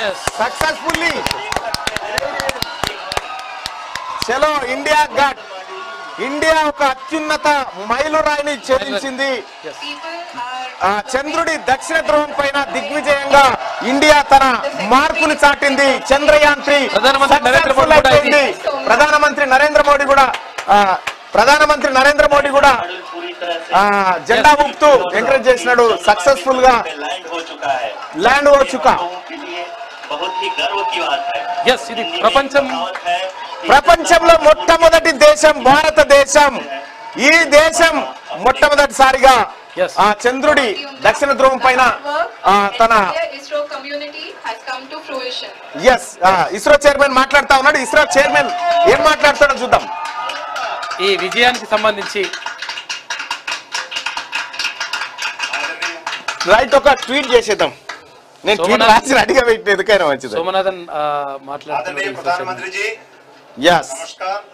Yes. Successfully చలో India got India ఒక అత్యున్నత మైలురాయిని ఛేదించింది People are ఆ చంద్రుడి దక్షిణ ధ్రువం పైన దిగ్విజయంగా ఇండియా తన మార్పుని చాటింది చంద్రయాన్ త్రీ ప్రధానమంత్రి నరేంద్ర మోడీ కూడా అయిపోయింది ప్రధానమంత్రి నరేంద్ర మోడీ కూడా ఆ, ప్రధానమంత్రి నరేంద్ర మోడీ కూడా पूरी तरह से ఆ, జెండా ఊపుతూ ఎంకరేజ్ చేసినాడు సక్సెస్ఫుల్ గా लैंड हो चुका है ల్యాండ్ हो चुका लोगों के लिए बहुत ही गर्व की बात है ఎస్ ఇది ప్రపంచం कहावत है कि ప్రపంచంలో మొట్టమొదటి దేశం భారతదేశం ఈ దేశం మొట్టమొదటిసారిగా Yes. ఆ చంద్రుడి దక్షిణ ధ్రువం పైన ఆ, తన ISRO community has come to fruition. Yes ISRO chairman మాట్లాడుతా ఉన్నాడు ఇస్రో చైర్మన్ ఏం మాట్లాడుతాడో చూద్దాం ఈ విజయానికి సంబంధించి రైట్ ఒక ట్వీట్ చేసేద్దాం నేను ట్వీట్ సోమనాథ్. రాసి రెడీగా పెట్టి ఎందుకైనా మంచిది సోమనాథన్ ఆ, आदरणीय మాట్లాడుతున్నారు प्रधानमंत्री जी ఎస్ नमस्कार